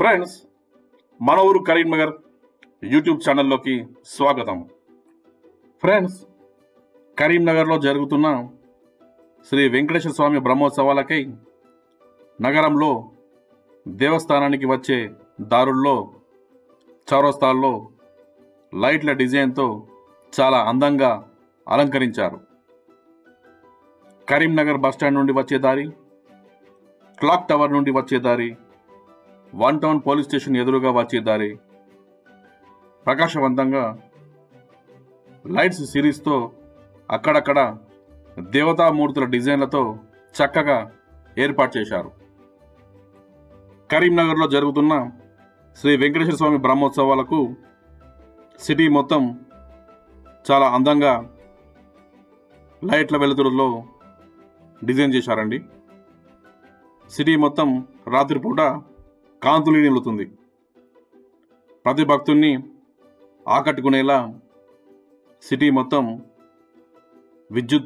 Friends మన ఊరు Karimnagar YouTube ఛానల్లోకి స్వాగతం ఫ్రెండ్స్ కరీంనగర్లో జరుగుతున్న శ్రీ వెంకటేశ్వర స్వామి బ్రహ్మోత్సవాలకై నగరంలో దేవస్థానానికి వచ్చే దారుల్లో చౌరస్తాల్లో లైట్ల డిజైన్తో చాలా అందంగా అలంకరించారు కరీంనగర్ బస్టాండ్ నుండి వచ్చే దారి క్లాక్ టవర్ నుండి వచ్చే దారి వన్ టౌన్ పోలీస్ స్టేషన్ ఎదురుగా వచ్చే దారి ప్రకాశవంతంగా లైట్స్ సిరీస్తో అక్కడక్కడ దేవతామూర్తుల డిజైన్లతో చక్కగా ఏర్పాటు చేశారు కరీంనగర్లో జరుగుతున్న శ్రీ వెంకటేశ్వర స్వామి బ్రహ్మోత్సవాలకు సిటీ మొత్తం చాలా అందంగా లైట్ల వెలుతురులో డిజైన్ చేశారండి సిటీ మొత్తం రాత్రిపూట కాంతులు నిలుతుంది ప్రతి భక్తుణ్ణి ఆకట్టుకునేలా సిటీ మొత్తం విద్యుత్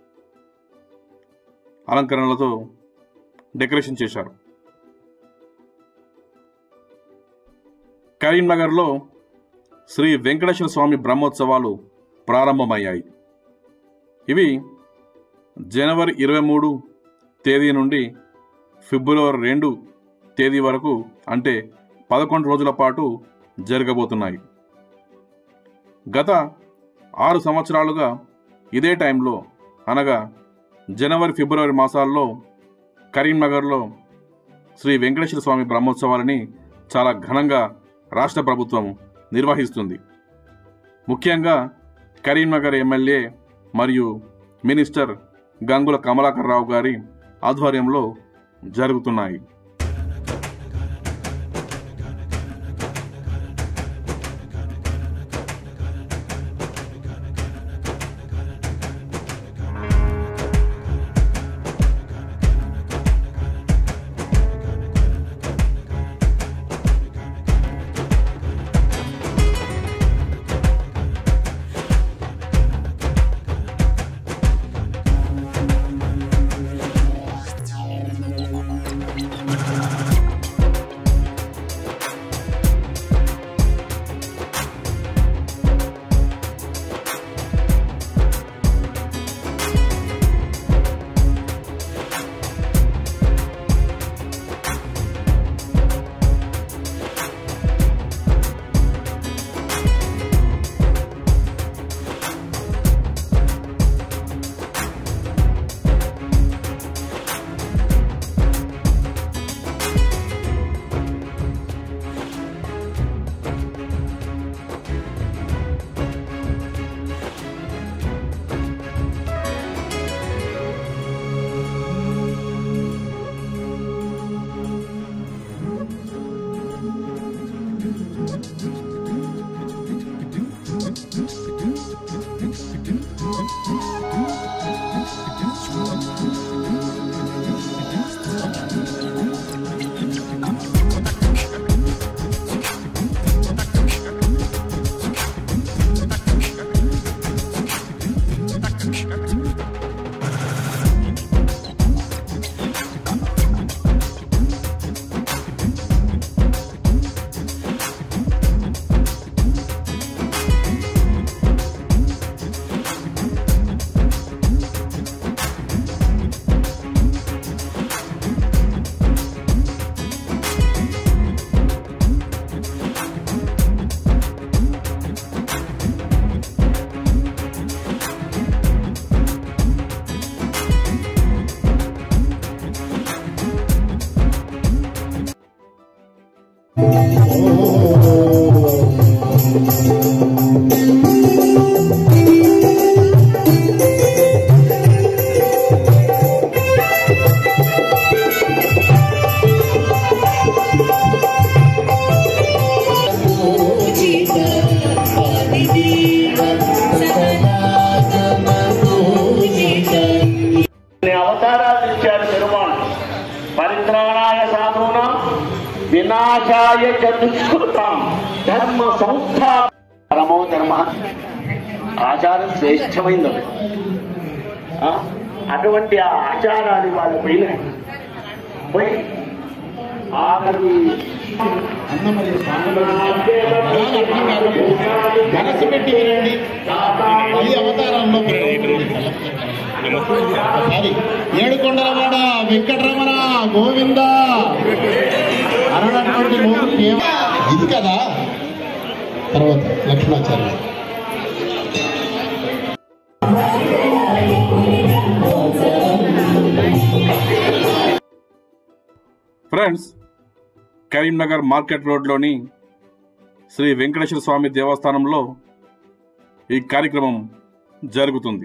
అలంకరణలతో డెకరేషన్ చేశారు కరీంనగర్లో శ్రీ వెంకటేశ్వర స్వామి బ్రహ్మోత్సవాలు ప్రారంభమయ్యాయి ఇవి జనవరి ఇరవై మూడు తేదీ నుండి ఫిబ్రవరి రెండు తేదీ వరకు అంటే పదకొండు రోజుల పాటు జరగబోతున్నాయి గత ఆరు సంవత్సరాలుగా ఇదే టైంలో అనగా జనవరి ఫిబ్రవరి మాసాల్లో కరీంనగర్లో శ్రీ వెంకటేశ్వర స్వామి బ్రహ్మోత్సవాలని చాలా ఘనంగా రాష్ట్ర ప్రభుత్వం నిర్వహిస్తుంది ముఖ్యంగా కరీంనగర్ ఎమ్మెల్యే మరియు మినిస్టర్ గంగుల కమలాకర్ రావు గారి ఆధ్వర్యంలో జరుగుతున్నాయి కొన్ని అవతారాలు ఇచ్చారు పెరుమాళ్ పరిత్రాణాయ సాధున వినాశాయ చతుష్కృతం ధర్మ సంస్థ పరమో ధర్మ ఆచారం శ్రేష్టమైనది ఆ? అటువంటి ఆ ఆచారాలు వాళ్ళు పోయినాయి పోయి ఆఖరి అన్న మరి స్వామి పదాలు అర్థం కాకపోతే మనసు పెట్టి వినండి ఈ అవతారంలో ఒకసారి ఏడుకొండలవాడ వెంకటరమణ గోవింద అన్నటువంటి మూడు కేవ- ఇది కదా తర్వాత లక్ష్మణాచార్య ఫ్రెండ్స్ కరీంనగర్ మార్కెట్ రోడ్లోని శ్రీ వెంకటేశ్వర స్వామి దేవస్థానంలో ఈ కార్యక్రమం జరుగుతుంది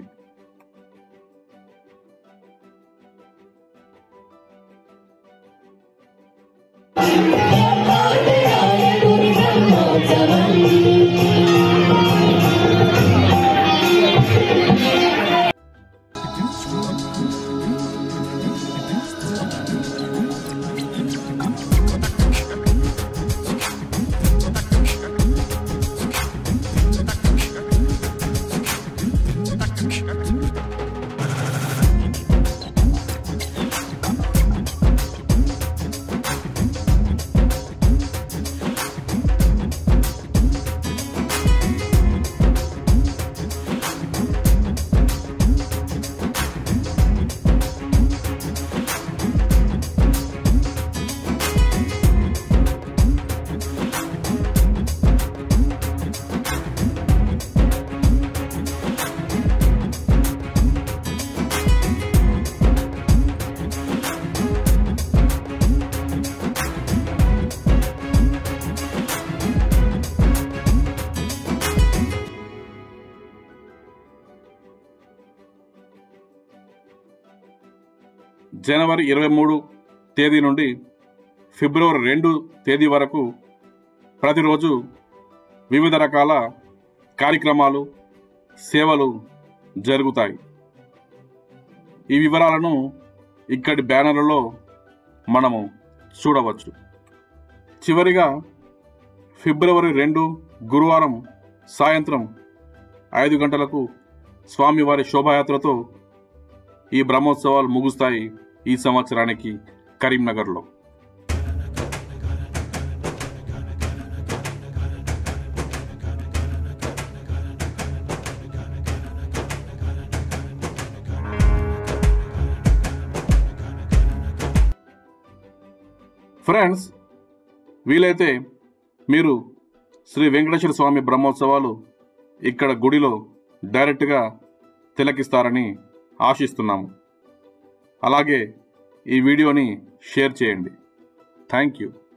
జనవరి ఇరవై మూడు తేదీ నుండి ఫిబ్రవరి రెండు తేదీ వరకు ప్రతిరోజు వివిధ రకాల కార్యక్రమాలు సేవలు జరుగుతాయి ఈ వివరాలను ఇక్కడి బ్యానర్లలో మనము చూడవచ్చు చివరిగా ఫిబ్రవరి రెండు గురువారం సాయంత్రం ఐదు గంటలకు స్వామివారి శోభాయాత్రతో ఈ బ్రహ్మోత్సవాలు ముగుస్తాయి ఈ సంవత్సరానికి కరీంనగర్లో ఫ్రెండ్స్ వీలైతే మీరు శ్రీ వెంకటేశ్వర స్వామి బ్రహ్మోత్సవాలు ఇక్కడ గుడిలో డైరెక్ట్గా తిలకిస్తారని ఆశిస్తున్నాము అలాగే ఈ వీడియోని షేర్ చేయండి థ్యాంక్ యూ